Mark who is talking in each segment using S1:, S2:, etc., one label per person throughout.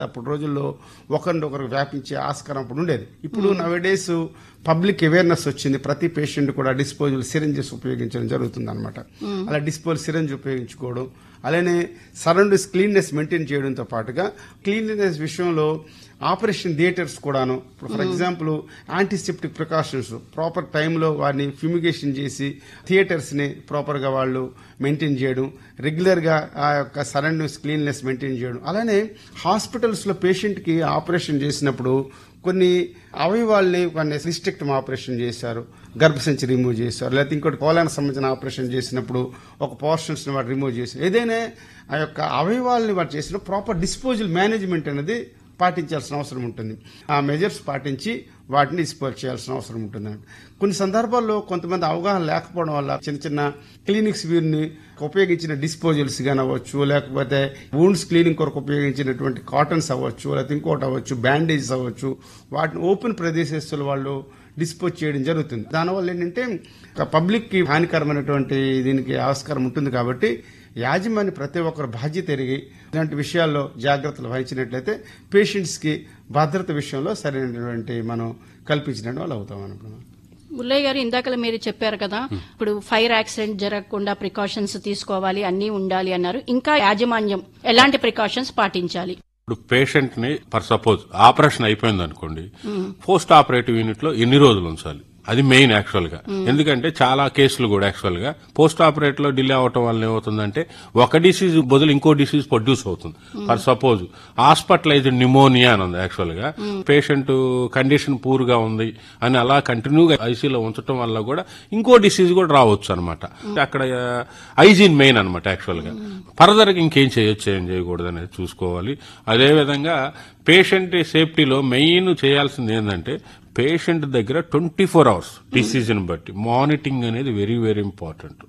S1: అప్పుడు రోజుల్లో ఒకరినొకరు వ్యాపించే ఆస్కారం అప్పుడు ఉండేది ఇప్పుడు నవేడేస్ పబ్లిక్ అవేర్నెస్ వచ్చింది ప్రతి పేషెంట్ కూడా డిస్పోజల్ సిరంజెస్ ఉపయోగించడం జరుగుతుంది అనమాట అలా డిస్పోజల్ సిరంజ్ ఉపయోగించుకోవడం అలానే సరౌండింగ్స్ క్లీన్నెస్ మెయింటైన్ చేయడంతో పాటుగా క్లీన్లీనెస్ విషయంలో ఆపరేషన్ థియేటర్స్ కూడాను ఇప్పుడు for example antiseptic precautions proper టైంలో వారిని ఫ్యూమిగేషన్ చేసి థియేటర్స్ ని ప్రాపర్ గా వాళ్ళు మెయింటైన్ చేయడం రెగ్యులర్ గా ఆ యొక్క సరౌండింగ్స్ క్లీన్లెస్ మెయింటైన్ చేయడం అలానే హాస్పిటల్స్ లో పేషెంట్ కి ఆపరేషన్ చేసినప్పుడు కొన్ని అవయవాల్ని కొన్ని రిస్ట్రిక్ట్ ఆపరేషన్ చేశారు గర్భసంచి రిమూవ్ చేశారు లేకపోతే ఇంకోటి కోలానికి సంబంధించిన ఆపరేషన్ చేసినప్పుడు ఒక పోర్షన్స్ ని వాడు రిమూవ్ చేశారు ఏదైనా ఆ యొక్క అవయవాల్ని వాడు చేసిన ప్రాపర్ డిస్పోజల్ మేనేజ్మెంట్ అనేది పాటించాల్సిన అవసరం ఉంటుంది ఆ మెజర్స్ పాటించి వాటిని డిస్పోజ్ చేయాల్సిన అవసరం ఉంటుంది కొన్ని సందర్భాల్లో కొంతమంది అవగాహన లేకపోవడం వల్ల చిన్న చిన్న క్లినిక్స్ వీరిని ఉపయోగించిన డిస్పోజల్స్ కానీ అవ్వచ్చు లేకపోతే వూండ్స్ క్లీనింగ్ కొరకు ఉపయోగించినటువంటి కాటన్స్ అవ్వచ్చు లేకపోతే ఇంకోటి అవ్వచ్చు బ్యాండేజెస్ అవ్వచ్చు వాటిని ఓపెన్ ప్రదేశస్తులు వాళ్ళు డిస్పోజ్ చేయడం జరుగుతుంది దానివల్ల ఏంటంటే పబ్లిక్ కి హానికరమైనటువంటి దీనికి ఆస్కారం ఉంటుంది కాబట్టి యాజమాన్య ప్రతి ఒక్కరు బాధ్యత ఎరిగి ఇలాంటి విషయాల్లో జాగ్రత్తలు వహించినట్లయితే పేషెంట్స్ కి భద్రత విషయంలో సరైనటువంటి మనం కల్పించిన వాళ్ళు అవుతాం అనుకున్నాం
S2: ముల్లయ్య గారు ఇందాకలా మీరు చెప్పారు కదా ఇప్పుడు ఫైర్ యాక్సిడెంట్ జరగకుండా ప్రికాషన్స్ తీసుకోవాలి అన్నీ ఉండాలి అన్నారు ఇంకా యాజమాన్యం ఎలాంటి ప్రికాషన్స్ పాటించాలి
S3: ఇప్పుడు పేషెంట్ ని ఫర్ సపోజ్ ఆపరేషన్ అయిపోయింది అనుకోండి పోస్ట్ ఆపరేటివ్ యూనిట్ లో ఎన్ని రోజులు ఉంచాలి అది మెయిన్ యాక్చువల్ గా ఎందుకంటే చాలా కేసులు కూడా యాక్చువల్ గా పోస్ట్ ఆపరేట్ లో డిలే అవటం వల్ల ఏమవుతుందంటే ఒక డిసీజ్ బదులు ఇంకో డిసీజ్ ప్రొడ్యూస్ అవుతుంది ఫర్ సపోజ్ హాస్పిటలైజ్డ్ నిమోనియా అని ఉంది యాక్చువల్ గా పేషెంట్ కండిషన్ పూర్ గా ఉంది అని అలా కంటిన్యూగా ఐసీలో ఉంచడం వల్ల కూడా ఇంకో డిసీజ్ కూడా రావచ్చు అనమాట అక్కడ హైజీన్ మెయిన్ అనమాట యాక్చువల్ గా ఫర్దర్ ఇంకేం చేయొచ్చు ఏం చేయకూడదు అనేది చూసుకోవాలి అదేవిధంగా పేషెంట్ సేఫ్టీలో మెయిన్ చేయాల్సింది ఏంటంటే పేషెంట్ దగ్గర ట్వంటీ ఫోర్ అవర్స్ డిసీజ్ని బట్టి మానిటరింగ్ అనేది వెరీ వెరీ ఇంపార్టెంట్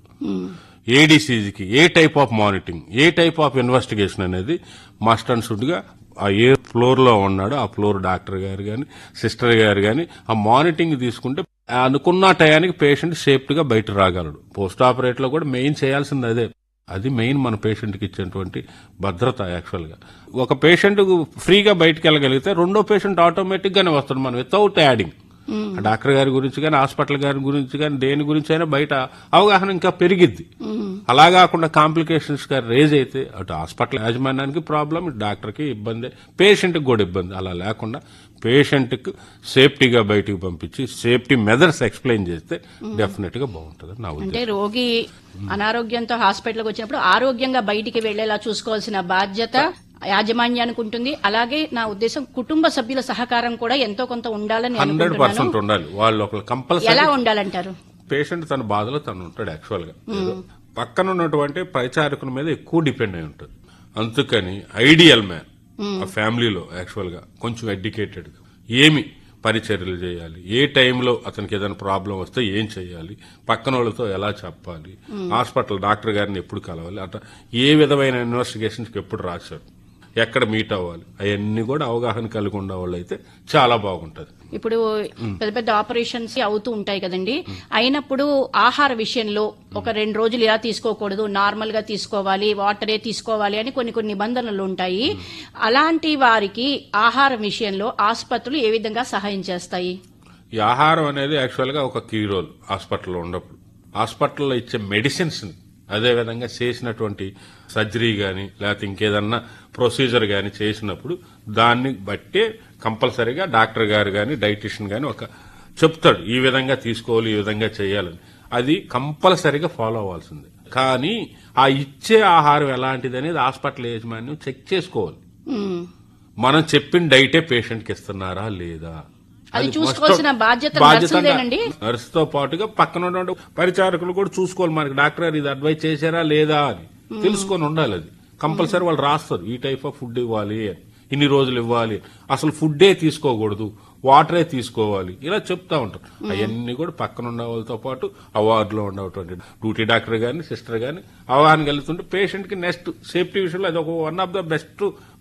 S3: ఏ డిసీజ్ కి ఏ టైప్ ఆఫ్ మానిటరింగ్ ఏ టైప్ ఆఫ్ ఇన్వెస్టిగేషన్ అనేది మస్ట్ అండ్ షుడ్ గా ఆ ఏ ఫ్లోర్ లో ఉన్నాడో ఆ ఫ్లోర్ డాక్టర్ గారు గాని సిస్టర్ గారు గాని ఆ మానిటరింగ్ తీసుకుంటే అనుకున్న టయానికి పేషెంట్ సేఫ్టీగా బయట రాగలడు పోస్ట్ ఆపరేట్ లో కూడా మెయిన్ చేయాల్సింది అదే అది మెయిన్ మన పేషెంట్ కి ఇచ్చేటువంటి భద్రత యాక్చువల్ గా ఒక పేషెంట్ ఫ్రీగా బయటకు వెళ్ళగలిగితే రెండో పేషెంట్ ఆటోమేటిక్ గానే వస్తాడు మనం వితౌట్ యాడింగ్ డాక్టర్ గారి గురించి కానీ హాస్పిటల్ గారి గురించి కానీ దేని గురించి అయినా బయట అవగాహన ఇంకా పెరిగిద్ది అలా కాకుండా కాంప్లికేషన్స్ గా రేజ్ అయితే అటు హాస్పిటల్ యాజమాన్యానికి ప్రాబ్లం ఇటు డాక్టర్ కి ఇబ్బంది పేషెంట్ కి కూడా ఇబ్బంది అలా లేకుండా పేషెంట్ కి సేఫ్టీగా బయటికి పంపించి సేఫ్టీ మెజర్స్ ఎక్స్ప్లెయిన్ చేస్తే డెఫినెట్ గా బాగుంటుంది నా ఉద్దేశం
S2: అంటే రోగి అనారోగ్యంతో హాస్పిటల్కి వచ్చినప్పుడు ఆరోగ్యంగా బయటికి వెళ్లేలా చూసుకోవాల్సిన బాధ్యత యాజమాన్యానికి ఉంటుంది అలాగే నా ఉద్దేశం కుటుంబ సభ్యుల సహకారం కూడా ఎంతో కొంత ఉండాలని
S3: హండ్రెడ్
S2: అనుకుంటున్నాను
S3: పర్సెంట్ ఉండాలి వాళ్ళు ఒకళ్ళు కంపల్సరీ
S2: ఎలా ఉండాలంటారు
S3: పేషెంట్ తన బాధలో తను ఉంటాడు యాక్చువల్ గా ఏదో పక్కన ఉన్నటువంటి పరిచారకుల మీద ఎక్కువ డిపెండ్ అయి ఉంటుంది అందుకని ఐడియల్ మ్యాన్ ఆ ఫ్యామిలీలో యాక్చువల్ గా కొంచెం ఎడ్యుకేటెడ్ ఏమి పరిచర్యలు చేయాలి ఏ టైంలో అతనికి ఏదైనా ప్రాబ్లం వస్తే ఏం చేయాలి పక్కన వాళ్ళతో ఎలా చెప్పాలి హాస్పిటల్ డాక్టర్ గారిని ఎప్పుడు కలవాలి అట్లా ఏ విధమైన ఇన్వెస్టిగేషన్స్కి ఎప్పుడు రాశారు ఎక్కడ మీట్ అవ్వాలి అవన్నీ కూడా అవగాహన కలిగి ఉన్న వాళ్ళు అయితే చాలా బాగుంటది
S2: ఇప్పుడు పెద్ద పెద్ద ఆపరేషన్స్ అవుతూ ఉంటాయి కదండి అయినప్పుడు ఆహార విషయంలో ఒక రెండు రోజులు ఇలా తీసుకోకూడదు నార్మల్ గా తీసుకోవాలి వాటరే తీసుకోవాలి అని కొన్ని కొన్ని నిబంధనలు ఉంటాయి అలాంటి వారికి ఆహారం విషయంలో ఆసుపత్రులు ఏ విధంగా సహాయం చేస్తాయి
S3: ఈ ఆహారం అనేది యాక్చువల్ గా ఒక కీ రోల్ హాస్పిటల్లో ఉన్నప్పుడు హాస్పిటల్లో ఇచ్చే మెడిసిన్స్ అదే విధంగా చేసినటువంటి సర్జరీ గాని లేకపోతే ఇంకేదన్నా ప్రొసీజర్ గాని చేసినప్పుడు దాన్ని బట్టే కంపల్సరీగా డాక్టర్ గారు గాని డైటిషియన్ గాని ఒక చెప్తాడు ఈ విధంగా తీసుకోవాలి ఈ విధంగా చేయాలని అది కంపల్సరీగా ఫాలో అవ్వాల్సిందే కానీ ఆ ఇచ్చే ఆహారం ఎలాంటిది అనేది హాస్పిటల్ యాజమాన్యం చెక్ చేసుకోవాలి
S2: ఉమ్.
S3: మనం చెప్పిన డైటే పేషెంట్ కి ఇస్తున్నారా లేదా
S2: అది
S3: must-
S2: చూసుకోవాల్సిన బాధ్యత
S3: బాధ్యత
S2: నర్సుదేనండి?
S3: నర్స్ తో పాటుగా పక్కన ఉన్న పరిచారకులు కూడా చూసుకోవాలి మనకి డాక్టర్ గారు ఇది అడ్వైజ్ చేశారా లేదా అని తెలుసుకొని ఉండాలి అది కంపల్సరీ వాళ్ళు రాస్తారు ఈ టైప్ ఆఫ్ ఫుడ్ ఇవ్వాలి అని ఇన్ని రోజులు ఇవ్వాలి అసలు ఫుడ్డే తీసుకోకూడదు వాటరే తీసుకోవాలి ఇలా చెప్తా ఉంటారు అవన్నీ కూడా పక్కన ఉన్న వాళ్ళతో పాటు ఆ వార్డులో ఉండేటువంటి డ్యూటీ డాక్టర్ గాని సిస్టర్ గాని అవగాహన కలుగుతుంటే పేషెంట్ కి నెక్స్ట్ సేఫ్టీ విషయంలో అది ఒక one of the best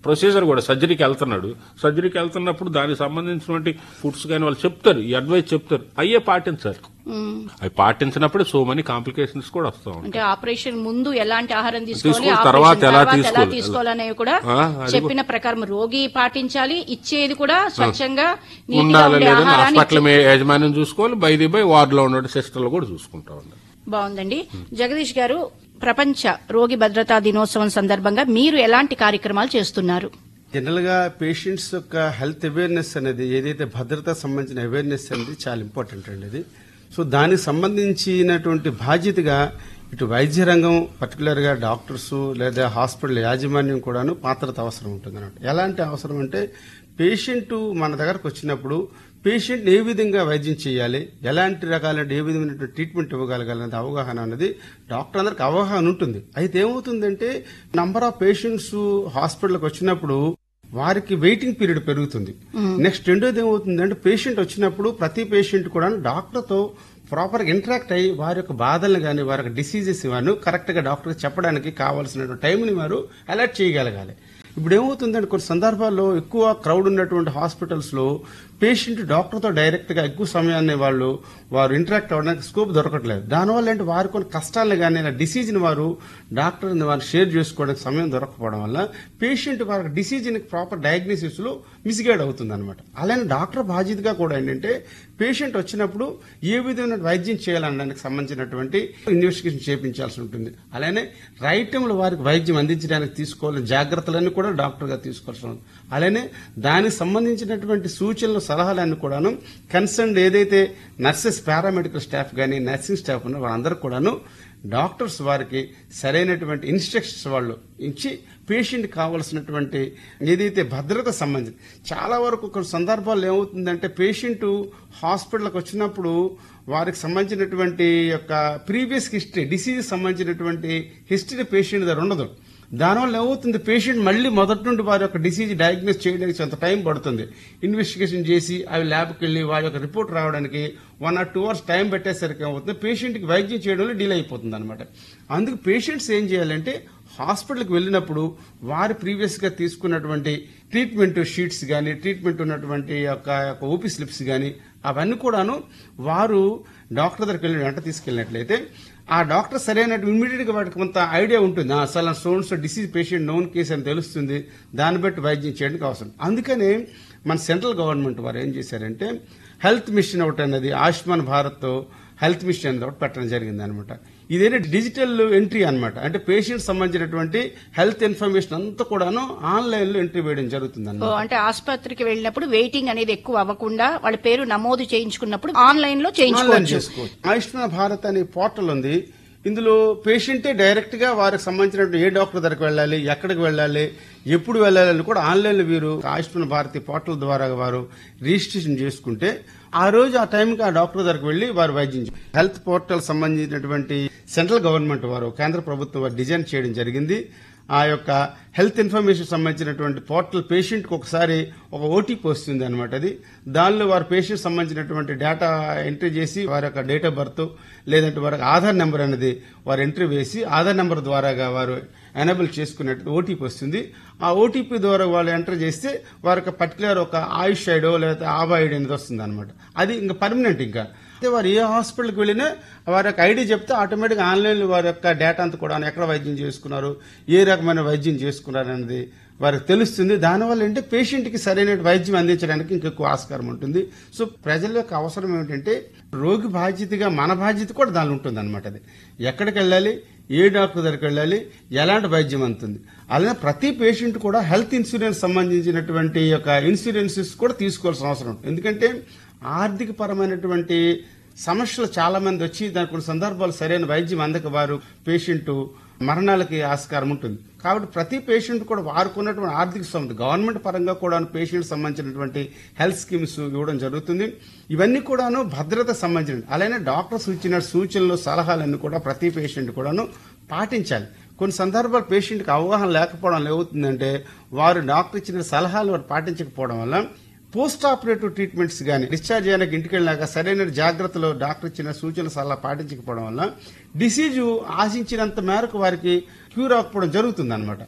S3: procedure కూడా సర్జరీకి వెళ్తున్నాడు సర్జరీకి వెళ్తున్నప్పుడు దానికి సంబంధించినటువంటి ఫుడ్స్ కానీ వాళ్ళు చెప్తారు ఈ అడ్వైస్ చెప్తారు అయ్యే పాటించాలి అవి పాటించినప్పుడే సో మనీ కాంప్లికేషన్స్ కూడా వస్తూ ఉంటాయి
S2: అంటే ఆపరేషన్ ముందు ఎలాంటి ఆహారం తీసుకోవాలి
S3: తీసుకోవాలి, తర్వాత
S2: ఆపరేషన్
S3: ఎలా
S2: తర్వాత ఎలా
S3: తీసుకోవాలి.
S2: తీసుకోవాలనేవి కూడా
S3: ఆ, అది
S2: చెప్పిన ప్రకారం రోగి పాటించాలి ఇచ్చేది కూడా స్వచ్ఛంగా నీటిగా
S3: ఉండాలి
S2: ఉండే
S3: లేదని
S2: ఆహారాన్ని
S3: హాస్పిటల్ మే- యాజమాన్యం చూసుకోవాలి బై ది బై వార్డులో ఉన్న సిస్టర్లు కూడా చూసుకుంటా ఉండాలి
S2: బాగుందండి జగదీష్ గారు ప్రపంచ రోగి భద్రతా దినోత్సవం సందర్భంగా మీరు ఎలాంటి కార్యక్రమాలు చేస్తున్నారు
S1: జనరల్ గా పేషెంట్స్ యొక్క హెల్త్ అవేర్నెస్ అనేది ఏదైతే భద్రత సంబంధించిన అవేర్నెస్ అనేది చాలా ఇంపార్టెంట్ అండి ఇది సో దానికి సంబంధించినటువంటి బాధ్యతగా ఇటు వైద్య రంగం పర్టికులర్ గా డాక్టర్స్ లేదా హాస్పిటల్ యాజమాన్యం కూడాను పాత్రత అవసరం ఉంటుంది అన్నమాట ఎలాంటి అవసరం అంటే పేషెంట్ మన దగ్గరకు వచ్చినప్పుడు పేషెంట్ ఏ విధంగా వైద్యం చేయాలి ఎలాంటి రకాల ఏ విధమైన ట్రీట్మెంట్ ఇవ్వగలగాలనేది అవగాహన అనేది డాక్టర్ అందరికి అవగాహన ఉంటుంది అయితే ఏమవుతుందంటే నంబర్ ఆఫ్ పేషెంట్స్ హాస్పిటల్కి వచ్చినప్పుడు వారికి వెయిటింగ్ పీరియడ్ పెరుగుతుంది నెక్స్ట్ రెండోది ఏమవుతుందంటే పేషెంట్ వచ్చినప్పుడు ప్రతి పేషెంట్ కూడా డాక్టర్ తో ప్రాపర్ గా ఇంటరాక్ట్ అయ్యి వారి యొక్క బాధలను కానీ వారి యొక్క డిసీజెస్ వారు కరెక్ట్ గా డాక్టర్ చెప్పడానికి కావాల్సిన టైంని వారు అలర్ట్ చేయగలగాలి ఇప్పుడు ఏమవుతుందంటే కొన్ని సందర్భాల్లో ఎక్కువ క్రౌడ్ ఉన్నటువంటి హాస్పిటల్స్ లో పేషెంట్ డాక్టర్ తో డైరెక్ట్ గా ఎక్కువ సమయాన్ని వాళ్ళు వారు ఇంటరాక్ట్ అవ్వడానికి స్కోప్ దొరకట్లేదు దానివల్ల ఏంటి వారి కొన్ని కష్టాలను కానీ డిసీజ్ ని వారు డాక్టర్ వారు షేర్ చేసుకోవడానికి సమయం దొరకపోవడం వల్ల పేషెంట్ వారి డిసీజ్ ని ప్రాపర్ డయాగ్నోసిస్ లో మిస్గైడ్ అవుతుంది అనమాట అలానే డాక్టర్ బాధ్యతగా కూడా ఏంటంటే పేషెంట్ వచ్చినప్పుడు ఏ విధమైన వైద్యం చేయాలనడానికి సంబంధించినటువంటి ఇన్వెస్టిగేషన్ చేయించాల్సి ఉంటుంది అలానే రైట్ టైంలో వారికి వైద్యం అందించడానికి తీసుకోవాల్సిన జాగ్రత్తలన్నీ కూడా డాక్టర్ గా తీసుకోవాల్సి ఉంటుంది అలానే దానికి సంబంధించినటువంటి సూచనలు సలహాలన్నీ కూడాను కన్సర్న్ ఏదైతే నర్సెస్ పారామెడికల్ స్టాఫ్ కానీ నర్సింగ్ స్టాఫ్ ఉన్నారో వాళ్ళందరూ కూడాను డాక్టర్స్ వారికి సరైనటువంటి ఇన్స్ట్రక్షన్స్ వాళ్ళు ఇచ్చి పేషెంట్ కావాల్సినటువంటి ఏదైతే భద్రత సంబంధించి చాలా వరకు కొన్ని సందర్భాల్లో ఏమవుతుందంటే పేషెంట్ హాస్పిటల్కి వచ్చినప్పుడు వారికి సంబంధించినటువంటి యొక్క ప్రీవియస్ హిస్టరీ డిసీజ్ సంబంధించినటువంటి హిస్టరీ పేషెంట్ దగ్గర ఉండదు దానివల్ల ఏమవుతుంది పేషెంట్ మళ్ళీ మొదటి నుండి వారి యొక్క డిసీజ్ డయాగ్నోస్ చేయడానికి కొంత టైం పడుతుంది ఇన్వెస్టిగేషన్ చేసి అవి ల్యాబ్కి వెళ్ళి వారి యొక్క రిపోర్ట్ రావడానికి one or two hours time పెట్టేసరికి ఏమవుతుంది పేషెంట్కి వైద్యం చేయడంలో డిలే అయిపోతుంది అనమాట అందుకు పేషెంట్స్ ఏం చేయాలంటే హాస్పిటల్కి వెళ్ళినప్పుడు వారి ప్రీవియస్ గా తీసుకున్నటువంటి ట్రీట్మెంట్ షీట్స్ కానీ ట్రీట్మెంట్ ఉన్నటువంటి యొక్క యొక్క ఓపీ స్లిప్స్ కానీ అవన్నీ కూడాను వారు డాక్టర్ దగ్గరికి వెళ్ళి వెంట తీసుకెళ్ళినట్లయితే ఆ డాక్టర్ సరైన ఇమ్మీడియట్ గా వాటికి కొంత ఐడియా ఉంటుంది ఆ, అసలు సోన్స్ డిసీజ్ పేషెంట్ నోన్ కేసు అని తెలుస్తుంది దాన్ని బట్టి వైద్యం చేయడానికి అవసరం అందుకనే మన సెంట్రల్ గవర్నమెంట్ వారు ఏం చేశారంటే హెల్త్ మిషన్ ఒకటి అనేది ఆయుష్మాన్ భారత్ హెల్త్ మిషన్ అనేది ఒకటి పెట్టడం జరిగింది అనమాట ఇదేంటి డిజిటల్ ఎంట్రీ అన్నమాట అంటే పేషెంట్ సంబంధించినటువంటి హెల్త్ ఇన్ఫర్మేషన్ అంతా కూడాను ఆన్లైన్ లో ఎంట్రీ వేయడం జరుగుతుంది
S2: ఓ, అంటే ఆసుపత్రికి వెళ్ళినప్పుడు వెయిటింగ్ అనేది ఎక్కువ అవ్వకుండా వాళ్ళ పేరు నమోదు చేయించుకున్నప్పుడు ఆన్లైన్ లో
S1: ఆన్లైన్
S2: చేయించుకోవచ్చు
S1: చేసుకోవచ్చు ఆయుష్మాన్ భారత్ అనే పోర్టల్ ఉంది ఇందులో పేషెంటే డైరెక్ట్ గా వారికి సంబంధించినటువంటి ఏ డాక్టర్ దగ్గరికి వెళ్ళాలి ఎక్కడికి వెళ్ళాలి ఎప్పుడు వెళ్ళాలని కూడా ఆన్లైన్ లో వీరు ఆయుష్మాన్ భారతి పోర్టల్ ద్వారా వారు రిజిస్ట్రేషన్ చేసుకుంటే ఆ రోజు ఆ టైంకి ఆ డాక్టర్ దగ్గరికి వెళ్లి వారు వైద్యం చే- హెల్త్ పోర్టల్ సంబంధించినటువంటి సెంట్రల్ గవర్నమెంట్ వారు కేంద్ర ప్రభుత్వం వారు డిజైన్ చేయడం జరిగింది ఆ యొక్క హెల్త్ ఇన్ఫర్మేషన్ సంబంధించినటువంటి పోర్టల్ పేషెంట్ కి ఒకసారి ఒక ఓటీపీ వస్తుంది అనమాట అది దానిలో వారి పేషెంట్ సంబంధించినటువంటి డేటా ఎంట్రీ చేసి వారి యొక్క డేట్ ఆఫ్ బర్త్ లేదంటే వారి ఆధార్ నెంబర్ అనేది వారు ఎంట్రీ వేసి ఆధార్ నెంబర్ ద్వారాగా వారు ఎనేబుల్ చేసుకున్నట్టు ఓటీపీ వస్తుంది ఆ ఓటీపీ ద్వారా వాళ్ళు ఎంటర్ చేస్తే వారి యొక్క పర్టికులర్ ఒక ఆయుష్ ఐడో లేదా ఆబా ఐడి అనేది వస్తుంది అనమాట అది ఇంకా పర్మనెంట్ ఇంకా అయితే వారు ఏ హాస్పిటల్కి వెళ్ళినా వారి యొక్క ఐడి చెప్తే ఆటోమేటిక్గా ఆన్లైన్లో వారి యొక్క డేటా అంతా కూడా ఎక్కడ వైద్యం చేసుకున్నారు ఏ రకమైన వైద్యం చేసుకున్నారు అనేది వారికి తెలుస్తుంది దానివల్ల ఏంటంటే పేషెంట్కి సరైన వైద్యం అందించడానికి ఇంకెక్కువ ఆస్కారం ఉంటుంది సో ప్రజల యొక్క అవసరం ఏమిటంటే రోగి బాధ్యతగా మన బాధ్యత కూడా దానిలో ఉంటుంది అనమాట అది ఎక్కడికి వెళ్ళాలి ఏ డాక్టర్ దగ్గరికి వెళ్ళాలి ఎలాంటి వైద్యం అందుతుంది అలానే ప్రతి పేషెంట్ కూడా హెల్త్ ఇన్సూరెన్స్ సంబంధించినటువంటి యొక్క ఇన్సూరెన్సెస్ కూడా తీసుకోవాల్సిన అవసరం ఉంటుంది ఎందుకంటే ఆర్థిక పరమైనటువంటి సమస్యలు చాలా మంది వచ్చి దాని కొన్ని సందర్భాలు సరైన వైద్యం అందక వారు పేషెంట్ మరణాలకి ఆస్కారం ఉంటుంది కాబట్టి ప్రతి పేషెంట్ కూడా వారుకున్నటువంటి ఆర్థిక స్థోమత గవర్నమెంట్ పరంగా కూడా పేషెంట్ సంబంధించినటువంటి హెల్త్ స్కీమ్స్ ఇవ్వడం జరుగుతుంది ఇవన్నీ కూడాను భద్రత సంబంధించిన అలానే డాక్టర్స్ ఇచ్చిన సూచనలు సలహాలన్నీ కూడా ప్రతి పేషెంట్ కూడాను పాటించాలి కొన్ని సందర్భాలు పేషెంట్కి అవగాహన లేకపోవడం ఏమవుతుందంటే వారు డాక్టర్ ఇచ్చిన సలహాలు వారు పాటించకపోవడం వల్ల పోస్ట్ ఆపరేటివ్ ట్రీట్మెంట్స్ కానీ డిశ్చార్జ్ చేయడానికి ఇంటికి వెళ్ళాక సరైన జాగ్రత్తలు డాక్టర్ ఇచ్చిన సూచనలు సలహా పాటించకపోవడం వల్ల డిసీజు ఆశించినంత మేరకు వారికి క్యూర్ అవ్వకపోవడం జరుగుతుంది అనమాట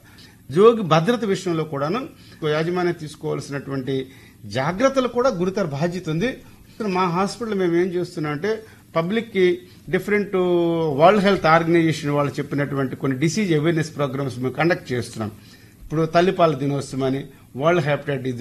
S1: జోగి భద్రత విషయంలో కూడాను యాజమాన్యం తీసుకోవాల్సినటువంటి జాగ్రత్తలు కూడా గురుతర బాధ్యత ఉంది మా హాస్పిటల్ మేము ఏం చేస్తున్నాం అంటే పబ్లిక్ కి డిఫరెంట్ వరల్డ్ హెల్త్ ఆర్గనైజేషన్ వాళ్ళు చెప్పినటువంటి కొన్ని డిసీజ్ అవేర్నెస్ ప్రోగ్రామ్స్ మేము కండక్ట్ చేస్తున్నాం ఇప్పుడు తల్లిపాల దినోత్సవం అని వరల్డ్ హెపటైటిస్